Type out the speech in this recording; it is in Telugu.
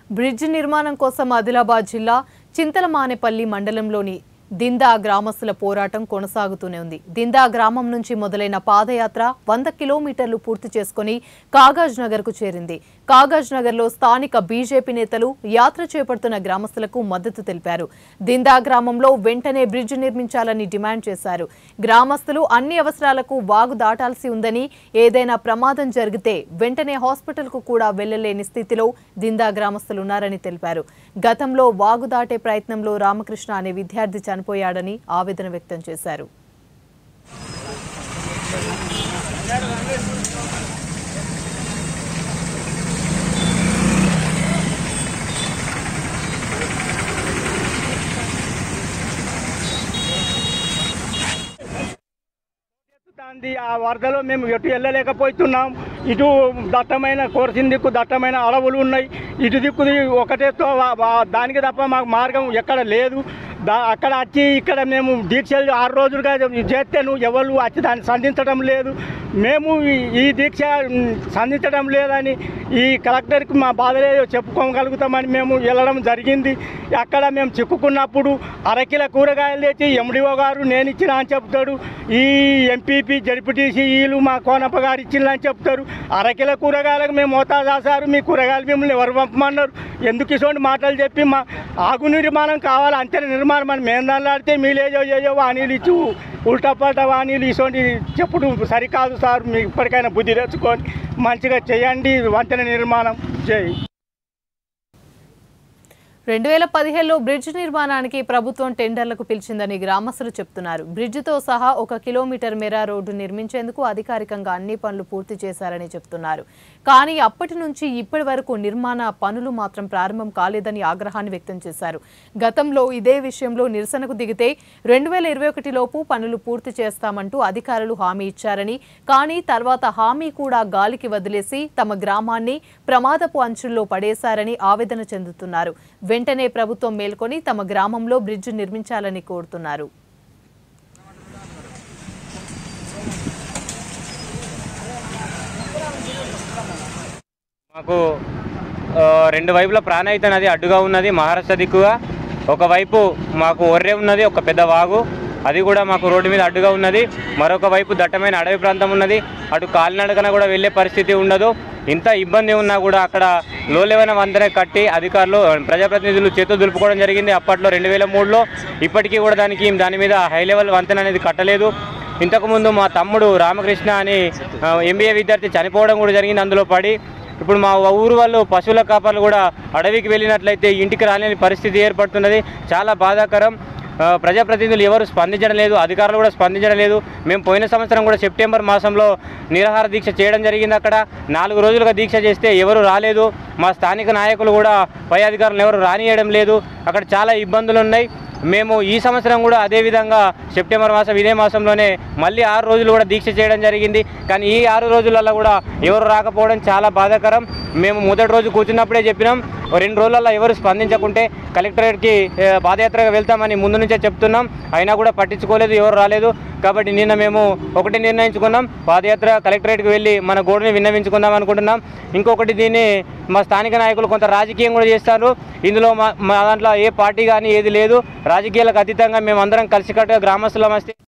బ్రిడ్జ్ నిర్మాణం కోసం ఆదిలాబాద్ జిల్లా చింతలమానేపల్లి మండలంలోని దిందా గ్రామస్తుల పోరాటం కొనసాగుతూనే ఉంది దిందా గ్రామం నుంచి మొదలైన పాదయాత్ర వంద కిలోమీటర్లు పూర్తి చేసుకుని కాగజ్ నగర్కు చేరింది కాగజ్ నగర్లో స్థానిక బీజేపీ నేతలు యాత్ర చేపడుతున్న గ్రామస్తులకు మద్దతు తెలిపారు దిందా గ్రామంలో వెంటనే బ్రిడ్జ్ నిర్మించాలని డిమాండ్ చేశారు గ్రామస్తులు అన్ని అవసరాలకు వాగు దాటాల్సి ఉందని ఏదైనా ప్రమాదం జరిగితే వెంటనే హాస్పిటల్కు కూడా వెళ్లలేని స్థితిలో దిందా గ్రామస్తులున్నారని తెలిపారు గతంలో వాగు దాటే ప్రయత్నంలో రామకృష్ణ అనే విద్యార్థి చనిపోయాడని ఆవేదన వ్యక్తం చేశారు దాంది ఆ వరదలో మేము ఎటు వెళ్ళలేకపోతున్నాం ఇటు దట్టమైన కోరసిన దిక్కు దట్టమైన అడవులు ఉన్నాయి ఇటు దిక్కు ఒకటే తో- వా- వా- దానికి తప్ప మాకు మార్గం ఎక్కడ లేదు దా అక్కడ వచ్చి ఇక్కడ మేము దీక్షలు ఆరు రోజులుగా చేస్తే నువ్వు ఎవరు వచ్చి దాన్ని సంధించడం లేదు మేము ఈ- ఈ దీక్ష ఉమ్, సంధించడం లేదని ఈ కలెక్టర్కి మా బాధలే చెప్పుకోగలుగుతామని మేము వెళ్ళడం జరిగింది అక్కడ మేము చిక్కుకున్నప్పుడు అరకిల కూరగాయలు తెచ్చి ఎండిఓ గారు నేను ఇచ్చిన అని చెప్తాడు ఈ ఎంపీపీ జడ్పీటీసీ వీళ్ళు మా కోనప్ప గారు ఇచ్చిందని చెప్తారు అరకిల కూరగాయలకు మేము మోతా చేశారు మీ కూరగాయలు మిమ్మల్ని ఎవరు పంపమన్నారు ఎందుకు ఇటువంటి మాటలు చెప్పి మా ఆగు నిర్మాణం కావాలి అంతే నిర్మాణం అని మేము దానిలాడితే మీలేజో ఏయో వాణీలు ఇచ్చి ఉల్టా పల్టా వాణీలు ఇటువంటి చెప్పుడు సరికాదు సార్ మీకు ఇప్పటికైనా బుద్ధి తెచ్చుకొని మంచిగా చేయండి వంతెన నిర్మాణం చేయి రెండు వేల పదిహేడులో బ్రిడ్జ్ నిర్మాణానికి ప్రభుత్వం టెండర్లకు పిలిచిందని గ్రామస్తులు చెప్తున్నారు బ్రిడ్జితో సహా ఒక కిలోమీటర్ మేర రోడ్డు నిర్మించేందుకు అధికారికంగా అన్ని పనులు పూర్తి చేశారని చెప్తున్నారు కానీ అప్పటి నుంచి ఇప్పటి వరకు నిర్మాణ పనులు మాత్రం ప్రారంభం కాలేదని ఆగ్రహాన్ని వ్యక్తం చేశారు గతంలో ఇదే విషయంలో నిరసనకు దిగితే రెండు వేల ఇరవై ఒకటిలోపు పనులు పూర్తి చేస్తామంటూ అధికారులు హామీ ఇచ్చారని కానీ తర్వాత హామీ కూడా గాలికి వదిలేసి తమ గ్రామాన్ని ప్రమాదపు అంచుల్లో పడేశారని ఆవేదన చెందుతున్నారు వెంటనే ప్రభుత్వం మేల్కొని తమ గ్రామంలో బ్రిడ్జ్ నిర్మించాలని కోరుతున్నారు మాకు ఆ, రెండు వైపుల ప్రాణహిత నది అడ్డుగా ఉన్నది మహారాష్ట్ర దిక్కుగా ఒకవైపు మాకు ఒర్రె ఉన్నది ఒక పెద్ద వాగు అది కూడా మాకు రోడ్డు మీద అడ్డుగా ఉన్నది మరొక వైపు దట్టమైన అడవి ప్రాంతం ఉన్నది అటు కాలినడకన కూడా వెళ్ళే పరిస్థితి ఉండదు ఇంత ఇబ్బంది ఉన్నా కూడా అక్కడ లో లెవెల్ వంతెన కట్టి అధికారులు ప్రజాప్రతినిధులు చేతులు దులుపుకోవడం జరిగింది అప్పట్లో రెండు వేల మూడులో ఇప్పటికీ కూడా దానికి దాని మీద హై లెవెల్ వంతెన అనేది కట్టలేదు ఇంతకుముందు మా తమ్ముడు రామకృష్ణ అని ఎంబీఏ విద్యార్థి చనిపోవడం కూడా జరిగింది అందులో పడి ఇప్పుడు మా ఊరు వాళ్ళు పశువుల కాపర్లు కూడా అడవికి వెళ్ళినట్లయితే ఇంటికి రాలేని పరిస్థితి ఏర్పడుతున్నది చాలా బాధాకరం ఆ, ప్రజాప్రతినిధులు ఎవరు స్పందించడం లేదు అధికారులు కూడా స్పందించడం లేదు మేము పోయిన సంవత్సరం కూడా సెప్టెంబర్ మాసంలో నిరాహార దీక్ష చేయడం జరిగింది అక్కడ నాలుగు రోజులుగా దీక్ష చేస్తే ఎవరు రాలేదు మా స్థానిక నాయకులు కూడా పై అధికారులు ఎవరు రానియడం లేదు అక్కడ చాలా ఇబ్బందులు ఉన్నాయి మేము ఈ సంవత్సరం కూడా అదే విధంగా సెప్టెంబర్ మాసం ఇదే మాసంలోనే మళ్ళీ ఆరు రోజులు కూడా దీక్ష చేయడం జరిగింది కానీ ఈ ఆరు రోజులలో కూడా ఎవరు రాకపోవడం చాలా బాధాకరం మేము మొదటి రోజు కూర్చున్నప్పుడే చెప్పినాం ఓ రెండు రోజులలో ఎవరు స్పందించకుంటే కలెక్టరేట్కి ఏ, పాదయాత్రగా వెళ్తామని ముందు నుంచే చెప్తున్నాం అయినా కూడా పట్టించుకోలేదు ఎవరు రాలేదు కాబట్టి నిన్న మేము ఒకటి నిర్ణయించుకున్నాం పాదయాత్ర కలెక్టరేట్కి వెళ్ళి మన గోడుని విన్నవించుకుందాం అనుకుంటున్నాం ఇంకొకటి దీన్ని మా స్థానిక నాయకులు కొంత రాజకీయం కూడా చేస్తారు ఇందులో మా మా దాంట్లో ఏ పార్టీ కానీ ఏది లేదు రాజకీయాలకు అతీతంగా మేము అందరం కలిసికట్టుగా గ్రామస్తులం వస్తే